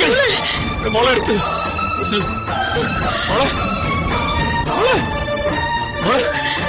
നിക്ക്. മോളെ എടുത്ത് മോളെ മോളെ മോളെ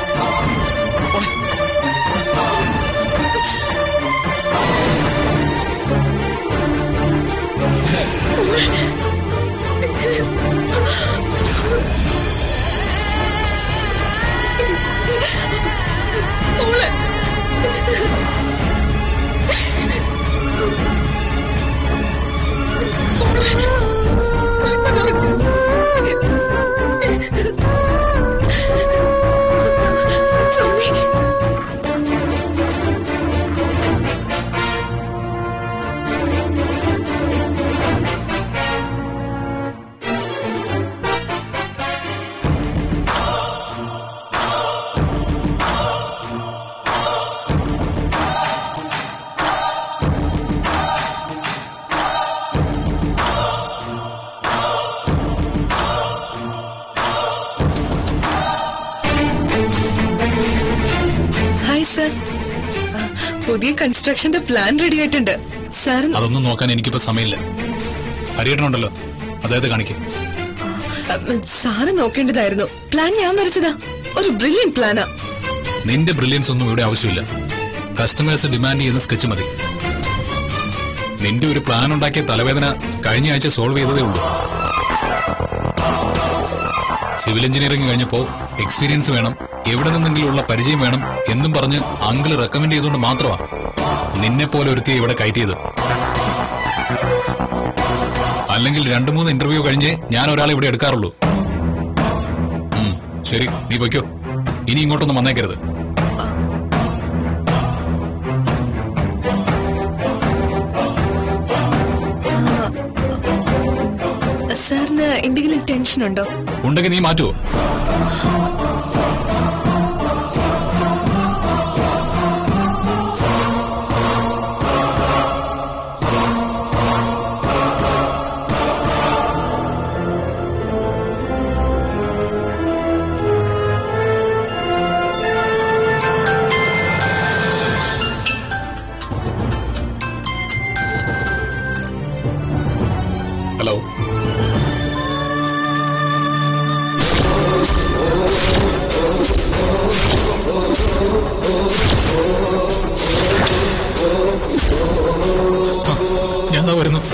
ഹായ് സർ ആ, പുതിയ കൺസ്ട്രക്ഷന്റെ പ്ലാൻ റെഡി ആയിട്ടുണ്ട് സാർ അതൊന്നും നോക്കാൻ എനിക്കിപ്പോ സമയമില്ല ഹരിയേട്ടനുണ്ടല്ലോ അദ്ദേഹത്തെ കാണിക്കും സാറ് നോക്കേണ്ടതായിരുന്നു പ്ലാൻ ഞാൻ വരച്ചതാ ഒരു ബ്രില്യൻ പ്ലാനാ നിന്റെ ബ്രില്യൻസ് ഒന്നും ഇവിടെ ആവശ്യമില്ല കസ്റ്റമേഴ്സ് ഡിമാൻഡ് ചെയ്യുന്ന സ്കെച്ച് മതി നിന്റെ ഒരു പ്ലാൻ ഉണ്ടാക്കിയ തലവേദന കഴിഞ്ഞ ആഴ്ച സോൾവ് ചെയ്തതേ ഉള്ളൂ സിവിൽ എഞ്ചിനീയറിംഗ് കഴിഞ്ഞപ്പോ എക്സ്പീരിയൻസ് വേണം എവിടെ നിന്നെങ്കിലും ഉള്ള പരിചയം വേണം എന്നും പറഞ്ഞ് അങ്കിള് റെക്കമെൻഡ് ചെയ്തുകൊണ്ട് മാത്രമാ നിന്നെ പോലെ ഒരുത്തിയെ ഇവിടെ കയറ്റിയത് അല്ലെങ്കിൽ രണ്ടു മൂന്ന് ഇന്റർവ്യൂ കഴിഞ്ഞ് ഞാൻ ഒരാളെ ഇവിടെ എടുക്കാറുള്ളൂ ഉം, ശരി നീ പൊയ്ക്കോ ഇനി ഇങ്ങോട്ടൊന്നും വന്നേക്കരുത് സാറിന് എന്തെങ്കിലും ടെൻഷൻ ഉണ്ടോ ഉണ്ടെങ്കിൽ നീ മാറ്റുവോ ഹലോ ഞാൻ ദാ വരുന്നു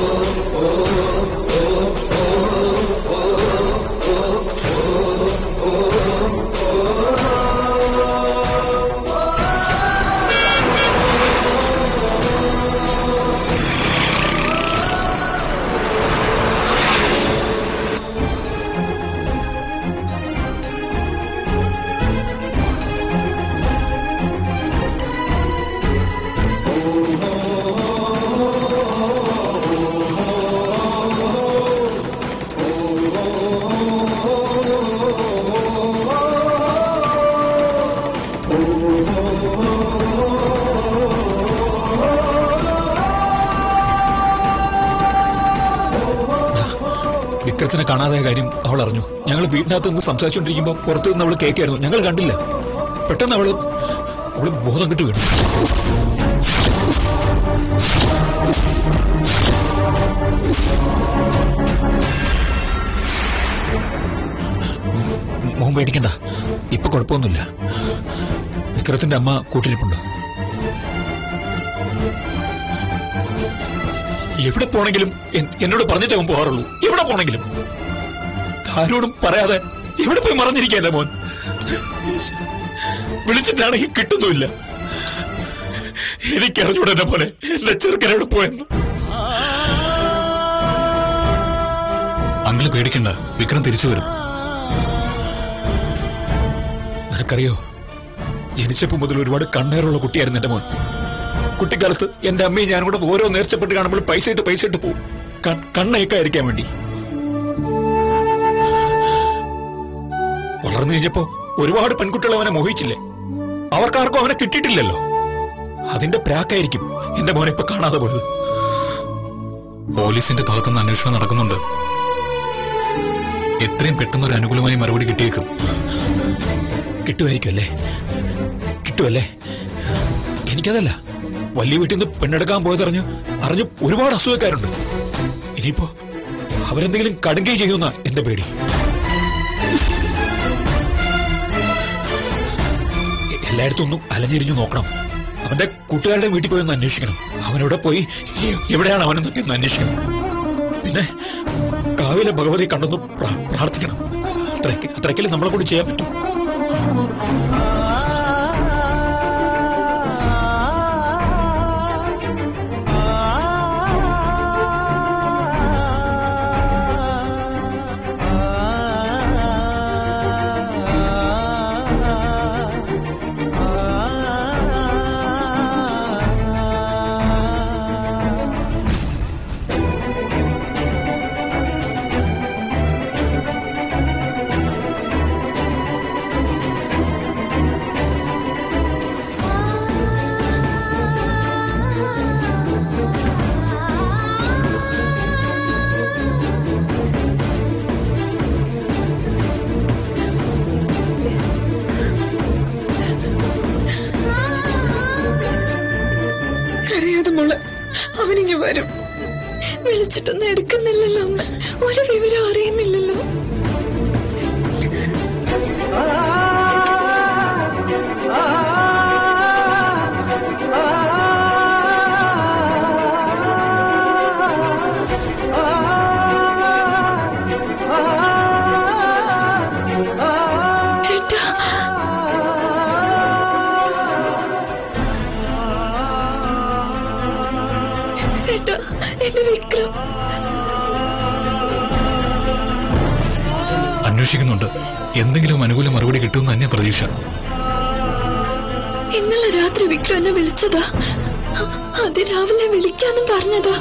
വിക്രത്തിനെ കാണാതായ കാര്യം അവൾ അറിഞ്ഞു ഞങ്ങൾ വീടിനകത്ത് നിന്ന് സംസാരിച്ചുകൊണ്ടിരിക്കുമ്പോൾ പുറത്തു നിന്ന് അവൾ കേൾക്കായിരുന്നു ഞങ്ങൾ കണ്ടില്ല പെട്ടെന്ന് അവള് അവള് ബോധം കിട്ടു വീണു മോൻ പേടിക്കണ്ട ഇപ്പൊ കുഴപ്പമൊന്നുമില്ല വിക്രത്തിന്റെ അമ്മ കൂട്ടിരിപ്പുണ്ട് എവിടെ പോണെങ്കിലും എൻ- എന്നോട് പറഞ്ഞിട്ടേ അവൻ പോകാറുള്ളൂ എവിടെ പോണെങ്കിലും ആരോടും പറയാതെ എവിടെ പോയി മറഞ്ഞിരിക്കല്ല മോൻ വിളിച്ചിട്ടാണെങ്കിൽ കിട്ടുന്നുമില്ല എനിക്കറിഞ്ഞൂടെ എന്നെ പോലെ എന്റെ ചെറുക്കനോട് പോയെന്ന് അങ്കിള് പേടിക്കണ്ട വിക്രം തിരിച്ചു വരും നിനക്കറിയോ ജനിച്ചപ്പോ മുതൽ ഒരുപാട് കണ്ണേറുള്ള കുട്ടിയായിരുന്നു എന്റെ മോൻ കുട്ടിക്കാലത്ത് എന്റെ അമ്മയും ഞാനും കൂടെ ഓരോ നേർച്ചപ്പെട്ട് കാണുമ്പോൾ പൈസ ഇട്ട് പൈസ ഇട്ട് പോകും കണ്ണയക്കായിരിക്കാൻ വേണ്ടി വളർന്നു കഴിഞ്ഞപ്പോ ഒരുപാട് പെൺകുട്ടികൾ അവനെ മോഹിച്ചില്ലേ അവർക്കാർക്കും അവനെ കിട്ടിയിട്ടില്ലല്ലോ അതിന്റെ പ്രാക്കായിരിക്കും എന്റെ മോനെ ഇപ്പൊ കാണാതെ പോയത് പോലീസിന്റെ ഭാഗത്തുനിന്ന് അന്വേഷണം നടക്കുന്നുണ്ട് എത്രയും പെട്ടെന്ന് ഒരു അനുകൂലമായ മറുപടി കിട്ടിയേക്കും കിട്ടുമായിരിക്കും അല്ലേ കിട്ടുമല്ലേ എനിക്കതല്ല വലിയ വീട്ടിൽ നിന്ന് പെണ്ണെടുക്കാൻ പോയതറിഞ്ഞു അറിഞ്ഞു ഒരുപാട് അസുഖക്കാരുണ്ട് ഇനിയിപ്പോ അവരെന്തെങ്കിലും കടുകയും ചെയ്യുന്ന എന്റെ പേടി എ- എല്ലായിടത്തും ഒന്നും അലഞ്ഞിരിഞ്ഞു നോക്കണം അവന്റെ കൂട്ടുകാരുടെ വീട്ടിൽ പോയി ഒന്ന് അന്വേഷിക്കണം അവനെവിടെ പോയി എ- എവിടെയാണ് അവനെന്നൊക്കെ ഒന്ന് അന്വേഷിക്കണം പിന്നെ കാവിലെ ഭഗവതി കണ്ടൊന്ന് പ്രാ- പ്രാർത്ഥിക്കണം അത്രയ്ക്ക് അത്രയ്ക്കല്ലേ നമ്മളെ കൂടി ചെയ്യാൻ പറ്റും കരയാതെ മോള് അവനിങ്ങി വരും വിളിച്ചിട്ടൊന്നും എടുക്കുന്നില്ലല്ലോ അമ്മ ഒരു വിവരം അറിയുന്നില്ലല്ലോ ഏട്ടാ ഏട്ടാ എന്റെ വിക്രം അന്വേഷിക്കുന്നുണ്ട് എന്തെങ്കിലും അനുകൂല മറുപടി കിട്ടുമെന്ന് തന്നെ പ്രതീക്ഷ ഇന്നലെ രാത്രി വിക്രം എന്നെ വിളിച്ചതാ അത് രാവിലെ വിളിക്കാന്നും പറഞ്ഞതാ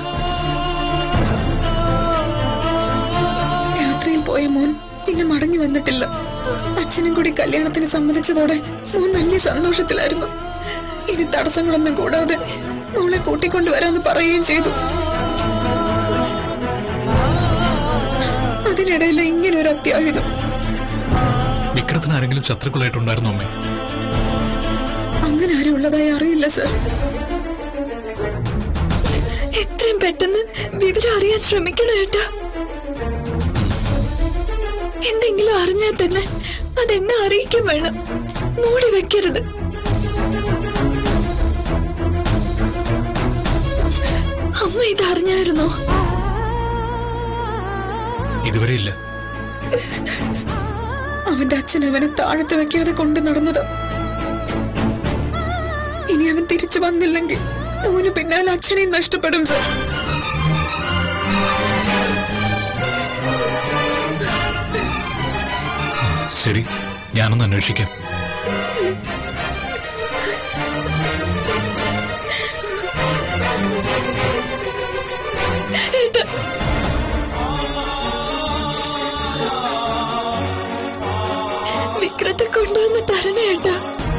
രാത്രിയിൽ പോയ മോൻ പിന്നെ മടങ്ങി വന്നിട്ടില്ല അച്ഛനും കൂടി കല്യാണത്തിന് സമ്മതിച്ചതോടെ മോൻ വലിയ സന്തോഷത്തിലായിരുന്നു ഇനി തടസ്സങ്ങളൊന്നും കൂടാതെ മോളെ കൂട്ടിക്കൊണ്ടുവരാമെന്ന് പറയുകയും ചെയ്തു അതിനിടയിൽ ഇങ്ങനെ ഒരു അത്യാഹിതം വിക്രത്തിന് ആരെങ്കിലും ശത്രുക്കളായിട്ടുണ്ടായിരുന്നോ അമ്മേ അങ്ങനെ ആരും ഉള്ളതായി അറിയില്ല സർ എത്രയും പെട്ടെന്ന് വിവരം അറിയാൻ ശ്രമിക്കണം ഏട്ടാ എന്തെങ്കിലും അറിഞ്ഞാൽ തന്നെ അതെന്നെ അറിയിക്കും വേണം മൂടി വെക്കരുത് അമ്മ ഇതറിഞ്ഞായിരുന്നോ ഇതുവരെ ഇല്ല അവന്റെ അച്ഛൻ അവനെ താഴത്ത് വെക്കാതെ കൊണ്ടു നടന്നത് ഇനി അവൻ തിരിച്ചു വന്നില്ലെങ്കിൽ അവന് പിന്നാലെ അച്ഛനെയും നഷ്ടപ്പെടും സർ ശരി ഞാനൊന്ന് അന്വേഷിക്കാം ഏട്ടാ വിക്രത്തെ കൊണ്ടുവന്ന് തരണേ ഏട്ടാ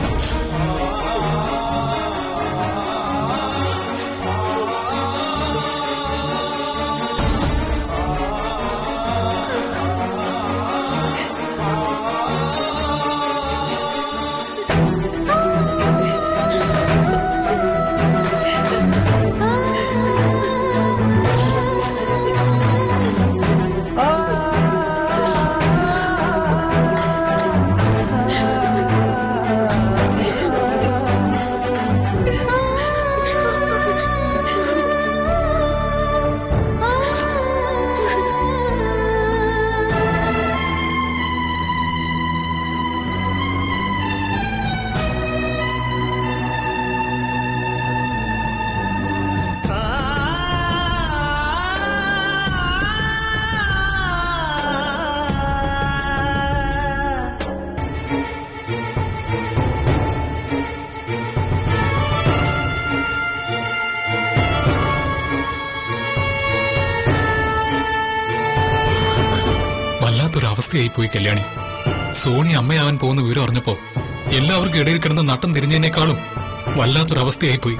വല്ലാത്തൊരവസ്ഥയായി പോയി കല്യാണി സോണി അമ്മയാവാൻ പോകുന്ന വിവരം അറിഞ്ഞപ്പോ എല്ലാവർക്കും ഇടയിൽ കിടന്ന് നട്ടം തിരിഞ്ഞതിനേക്കാളും വല്ലാത്തൊരവസ്ഥയായി പോയി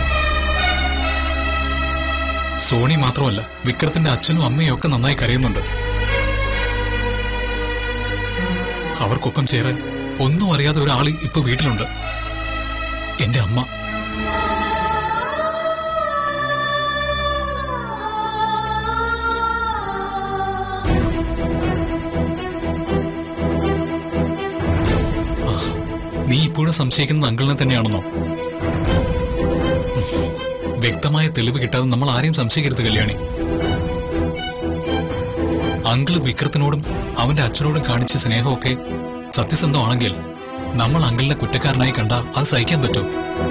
സോണി മാത്രമല്ല വിക്രത്തിന്റെ അച്ഛനും അമ്മയും ഒക്കെ നന്നായി കരയുന്നുണ്ട് അവർക്കൊപ്പം ചേരാൻ ഒന്നും അറിയാതെ ഒരാൾ ഇപ്പൊ വീട്ടിലുണ്ട് എന്റെ അമ്മ നീ ഇപ്പോഴും സംശയിക്കുന്നത് അങ്കിളിനെ തന്നെയാണെന്നോ വ്യക്തമായ തെളിവ് കിട്ടാതെ നമ്മൾ ആരെയും സംശയിക്കരുത് കല്യാണി അങ്കിള് വിക്രത്തിനോടും അവന്റെ അച്ഛനോടും കാണിച്ച സ്നേഹമൊക്കെ സത്യസന്ധമാണെങ്കിൽ നമ്മൾ അങ്കിളിനെ കുറ്റക്കാരനായി കണ്ട അത് സഹിക്കാൻ പറ്റും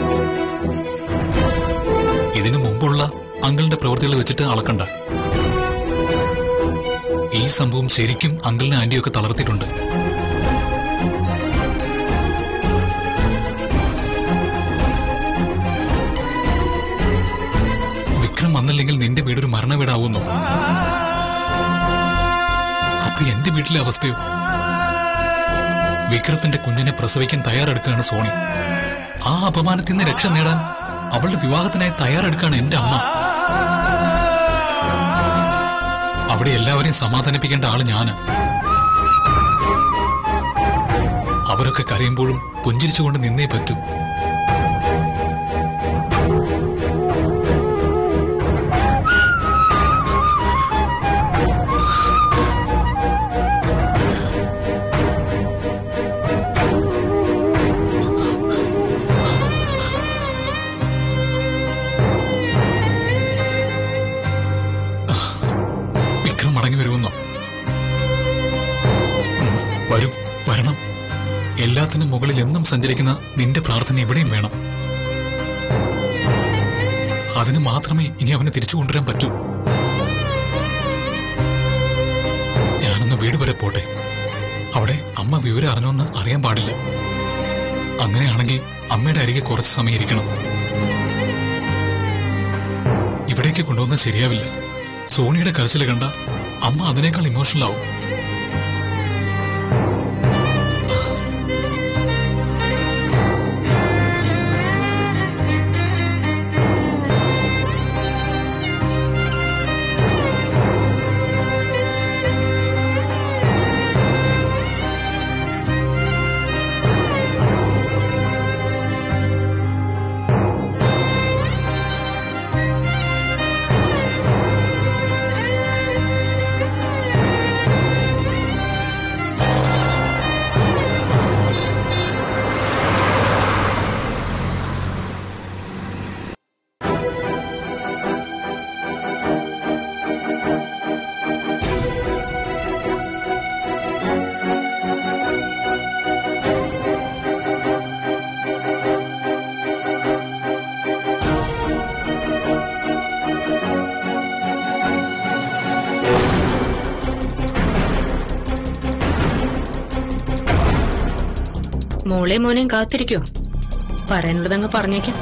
ഇതിനു മുമ്പുള്ള അങ്കിളിന്റെ പ്രവൃത്തികൾ വെച്ചിട്ട് അളക്കണ്ട ഈ സംഭവം ശരിക്കും അങ്കിളിനെ ആന്റിയൊക്കെ തളർത്തിയിട്ടുണ്ട് വിക്രം വന്നില്ലെങ്കിൽ നിന്റെ വീടൊരു മരണ വീടാവുന്നു അപ്പൊ എന്റെ വീട്ടിലെ അവസ്ഥയോ വിക്രത്തിന്റെ കുഞ്ഞിനെ പ്രസവിക്കാൻ തയ്യാറെടുക്കുകയാണ് സോണി ആ അപമാനത്തിൽ നിന്ന് രക്ഷ നേടാൻ അവളുടെ വിവാഹത്തിനായി തയ്യാറെടുക്കുകയാണ് എന്റെ അമ്മ അവിടെ എല്ലാവരെയും സമാധാനിപ്പിക്കേണ്ട ആള് ഞാന് അവരൊക്കെ കരയുമ്പോഴും പുഞ്ചിരിച്ചുകൊണ്ട് നിന്നേ പറ്റൂ വിക്രം മടങ്ങി വരുമെന്നോ ഉം, വരും വരണം എല്ലാത്തിനും മുകളിൽ എന്നും സഞ്ചരിക്കുന്ന നിന്റെ പ്രാർത്ഥന എവിടെയും വേണം അതിന് മാത്രമേ ഇനി അവനെ തിരിച്ചു കൊണ്ടുവരാൻ പറ്റൂ ഞാനൊന്ന് വീട് വരെ പോട്ടെ അവിടെ അമ്മ വിവരം അറിഞ്ഞോന്ന് അറിയാൻ പാടില്ല അങ്ങനെയാണെങ്കിൽ അമ്മയുടെ അരികെ കുറച്ച് സമയം ഇരിക്കണം ഇവിടേക്ക് കൊണ്ടുവന്നാൽ ശരിയാവില്ല സോണിയുടെ കരച്ചിൽ കണ്ട അമ്മ അതിനേക്കാൾ ഇമോഷണൽ ആവും മോളെ മോനെയും കാത്തിരിക്കോ പറയാനുള്ളതങ്ങ് പറഞ്ഞേക്കാം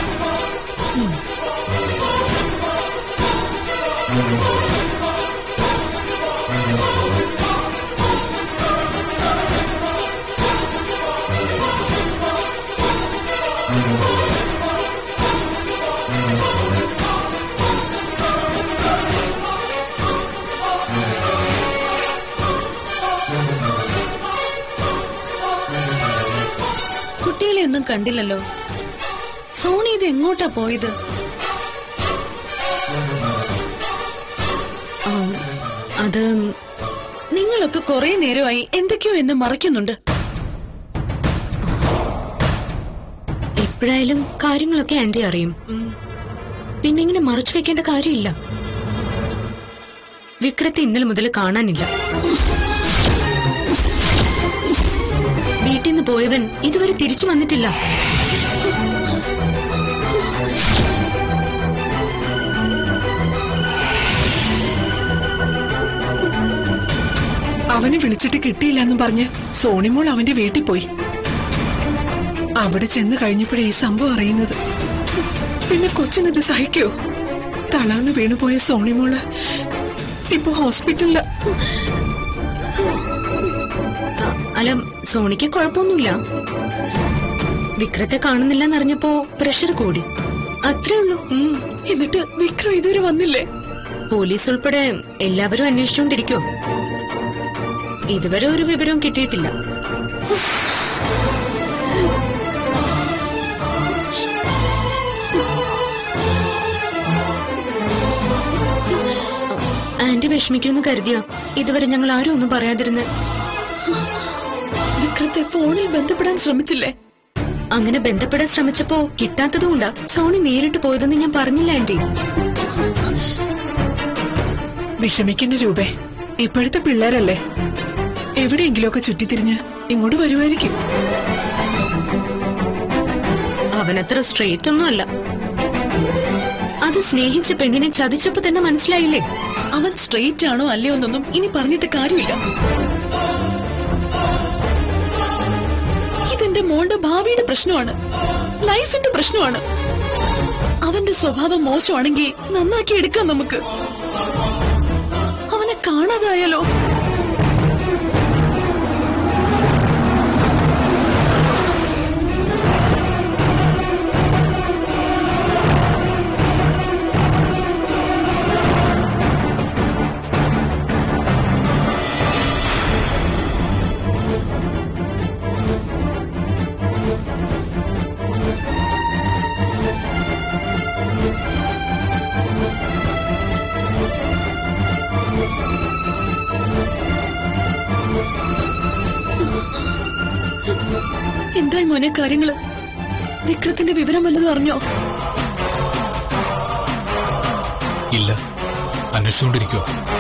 കുട്ടികളെ ഒന്നും കണ്ടില്ലല്ലോ സോണി ഇത് എങ്ങോട്ടാ പോയത് ആ, അത് നിങ്ങളൊക്കെ കുറെ നേരമായി എന്തൊക്കെയോ എന്നെ മറയ്ക്കുന്നുണ്ട് എപ്പോഴായാലും കാര്യങ്ങളൊക്കെ ആന്റി അറിയും പിന്നെ ഇങ്ങനെ മറച്ചു വെക്കേണ്ട കാര്യമില്ല വിക്രത്തെ ഇന്നലെ മുതൽ കാണാനില്ല വീട്ടിൽ നിന്ന് പോയവൻ ഇതുവരെ തിരിച്ചു വന്നിട്ടില്ല അവനെ വിളിച്ചിട്ട് കിട്ടിയില്ല എന്നും പറഞ്ഞ് സോണിമോൾ അവന്റെ വീട്ടിൽ പോയി അവിടെ ചെന്ന് കഴിഞ്ഞപ്പോഴേ ഈ സംഭവം അറിയുന്നത് പിന്നെ കൊച്ചിനത് സഹിക്കോ തളർന്ന് വീണുപോയ സോണിമോള് ഇപ്പൊ ഹോസ്പിറ്റലില് അ- അല്ല സോണിക്ക് കുഴപ്പമൊന്നുമില്ല വിക്രത്തെ കാണുന്നില്ലെന്നറിഞ്ഞപ്പോ പ്രഷർ കൂടി അത്രേ ഉള്ളൂ ഉം. എന്നിട്ട് വിക്രം ഇതുവരെ വന്നില്ലേ പോലീസ് ഉൾപ്പെടെ എല്ലാവരും അന്വേഷിച്ചുകൊണ്ടിരിക്കോ ഇതുവരെ ഒരു വിവരവും കിട്ടിയിട്ടില്ല ആന്റി വിഷമിക്കുമെന്ന് കരുതിയോ ഇതുവരെ ഞങ്ങൾ ആരും ഒന്നും പറയാതിരുന്ന് വിക്രത്തെ ഫോണിൽ ബന്ധപ്പെടാൻ ശ്രമിച്ചില്ലേ അങ്ങനെ ബന്ധപ്പെടാൻ ശ്രമിച്ചപ്പോ കിട്ടാത്തതുകൊണ്ടാ സോണി നേരിട്ട് പോയതെന്ന് ഞാൻ പറഞ്ഞില്ല ആന്റി വിഷമിക്കുന്ന രൂപേ ഇപ്പോഴത്തെ പിള്ളേരല്ലേ എവിടെയെങ്കിലുമൊക്കെ ചുറ്റിത്തിരിഞ്ഞ് ഇങ്ങോട്ട് വരുമായിരിക്കും അവനത്ര സ്ട്രെയിറ്റ് ഒന്നും അല്ല അത് സ്നേഹിച്ച പെണ്ണിനെ ചതിച്ചപ്പോ തന്നെ മനസ്സിലായില്ലേ അവൻ സ്ട്രെയിറ്റ് ആണോ അല്ലയോ എന്നൊന്നും ഇനി പറഞ്ഞിട്ട് കാര്യമില്ല ഇതെന്റെ മോളുടെ ഭാവിയുടെ പ്രശ്നമാണ് ലൈഫിന്റെ പ്രശ്നമാണ് അവന്റെ സ്വഭാവം മോശമാണെങ്കിൽ നന്നാക്കി എടുക്കാം നമുക്ക് അവനെ കാണാതായാലോ എന്തായി മോനെ കാര്യങ്ങള് വിക്രത്തിന്റെ വിവരം വല്ലതും അറിഞ്ഞോ ഇല്ല അന്വേഷിച്ചുകൊണ്ടിരിക്കുക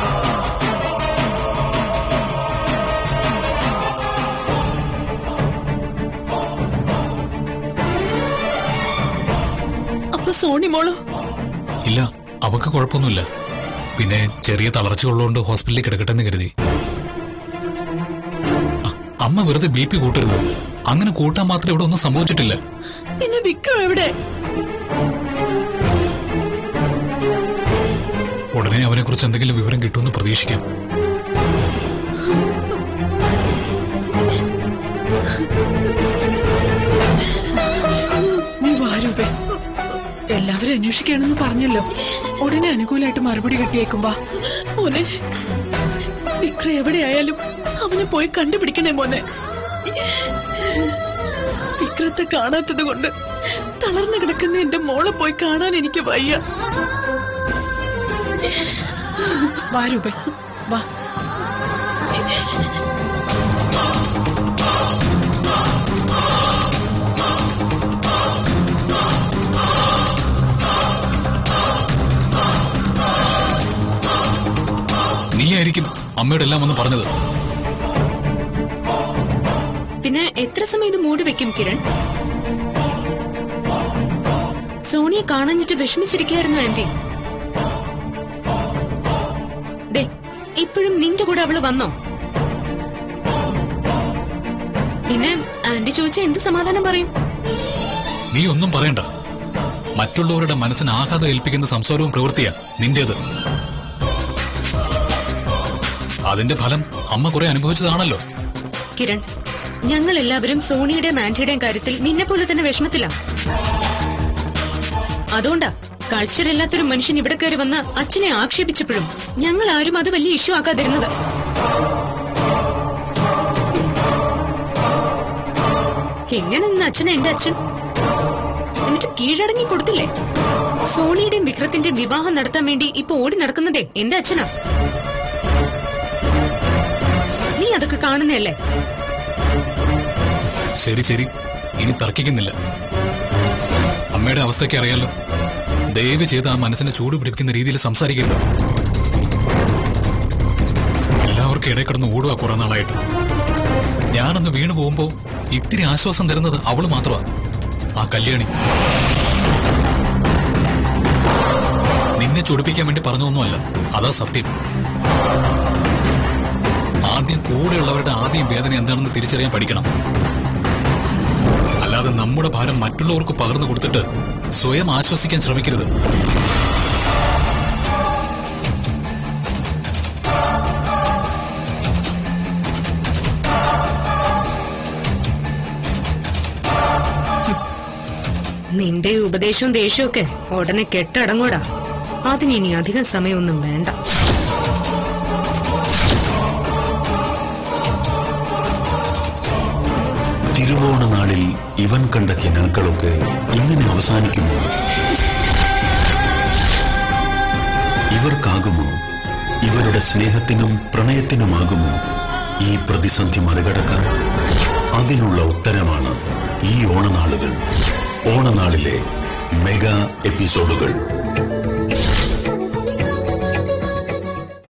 അപ്പൊ സോണി മോളോ ഇല്ല അവക്ക് കുഴപ്പമൊന്നുമില്ല പിന്നെ ചെറിയ തളർച്ച ഉള്ളതുകൊണ്ട് ഹോസ്പിറ്റലിൽ കിടക്കട്ടെ എന്ന് കരുതി അ- അമ്മ വെറുതെ ബി പി കൂട്ടരുത് അങ്ങനെ കൂട്ടാൻ മാത്രം ഇവിടെ ഒന്നും സംഭവിച്ചിട്ടില്ല പിന്നെ വിക്രം എവിടെ ഉടനെ അവനെ കുറിച്ച് എന്തെങ്കിലും വിവരം കിട്ടുമെന്ന് പ്രതീക്ഷിക്കാം നീ വാ രൂപേ എല്ലാവരും അന്വേഷിക്കണമെന്ന് പറഞ്ഞല്ലോ ഉടനെ അനുകൂലമായിട്ട് മറുപടി കിട്ടിയേക്കും വാ മോനെ വിക്രം എവിടെയായാലും അവനെ പോയി കണ്ടുപിടിക്കണേ മോനെ വിക്രത്തെ കാണാത്തത് കൊണ്ട് തളർന്നു കിടക്കുന്ന എന്റെ മോളെ പോയി കാണാൻ എനിക്ക് വയ്യ വാ രൂപേ വാ നീയായിരിക്കും അമ്മയോട് എല്ലാം ഒന്ന് പറഞ്ഞത് പിന്നെ എത്ര സമയം ഇത് മൂടി വെക്കും കിരൺ സോണിയെ കാണാഞ്ഞിട്ട് വിഷമിച്ചിരിക്കുകയായിരുന്നു ആന്റി ദേ ഇപ്പോഴും നിന്റെ കൂടെ അവള് വന്നോ പിന്നെ ആന്റി ചോദിച്ച എന്ത് സമാധാനം പറയും നീ ഒന്നും പറയണ്ട മറ്റുള്ളവരുടെ മനസ്സിന് ആഘാതം ഏൽപ്പിക്കുന്ന സംസാരവും പ്രവൃത്തിയാ നിന്റേത് അതിന്റെ ഫലം അമ്മ കുറെ അനുഭവിച്ചതാണല്ലോ കിരൺ ഞങ്ങൾ എല്ലാവരും സോണിയുടെയും ആന്റിയുടെയും കാര്യത്തിൽ നിന്നെ പോലെ തന്നെ വിഷമത്തിലാ അതുകൊണ്ടാ കൾച്ചർ ഇല്ലാത്തൊരു മനുഷ്യൻ ഇവിടെ കയറി വന്ന് അച്ഛനെ ആക്ഷേപിച്ചപ്പോഴും ഞങ്ങൾ ആരും അത് വലിയ ഇഷ്യൂ ആക്കാതിരുന്നത് എങ്ങനെ നിന്ന് അച്ഛനെ എന്റെ അച്ഛൻ എന്നിട്ട് കീഴടങ്ങി കൊടുത്തില്ലേ സോണിയുടെയും വിക്രത്തിന്റെയും വിവാഹം നടത്താൻ വേണ്ടി ഇപ്പൊ ഓടി നടക്കുന്നതേ എന്റെ അച്ഛനാ നീ അതൊക്കെ കാണുന്നല്ലേ ശരി ശരി ഇനി തർക്കിക്കുന്നില്ല അമ്മയുടെ അവസ്ഥയ്ക്ക് അറിയാലോ ദയവ് ചെയ്ത് ആ മനസ്സിനെ ചൂട് പിടിപ്പിക്കുന്ന രീതിയിൽ സംസാരിക്കരുത് എല്ലാവർക്കും ഇടയിൽ കിടന്ന് ഓടുക കുറെ നാളായിട്ട് ഞാനൊന്ന് വീണു പോകുമ്പോ ഇത്തിരി ആശ്വാസം തരുന്നത് അവള് മാത്രമാ ആ കല്യാണി നിന്നെ ചൊടിപ്പിക്കാൻ വേണ്ടി പറഞ്ഞൊന്നുമല്ല അതാ സത്യം ആദ്യം കൂടെയുള്ളവരുടെ ആദ്യം വേദന എന്താണെന്ന് തിരിച്ചറിയാൻ പഠിക്കണം അല്ലാതെ നമ്മുടെ ഭാരം മറ്റുള്ളവർക്ക് പകർന്നു കൊടുത്തിട്ട് സ്വയം ആശ്വസിക്കാൻ ശ്രമിക്കരുത് നിന്റെ ഈ ഉപദേശവും ദേഷ്യവും ഒക്കെ ഉടനെ കെട്ടടങ്ങൂടാ അതിന് ഇനി അധികം സമയമൊന്നും വേണ്ട തിരുവോണ നാളിൽ ഇവൻ കണ്ട കിനാക്കളൊക്കെ ഇങ്ങനെ അവസാനിക്കുമോ ഇവർക്കാകുമോ ഇവരുടെ സ്നേഹത്തിനും പ്രണയത്തിനുമാകുമോ ഈ പ്രതിസന്ധി മറികടക്കാൻ അതിനുള്ള ഉത്തരമാണ് ഈ ഓണനാളുകൾ ഓണനാളിലെ മെഗാ എപ്പിസോഡുകൾ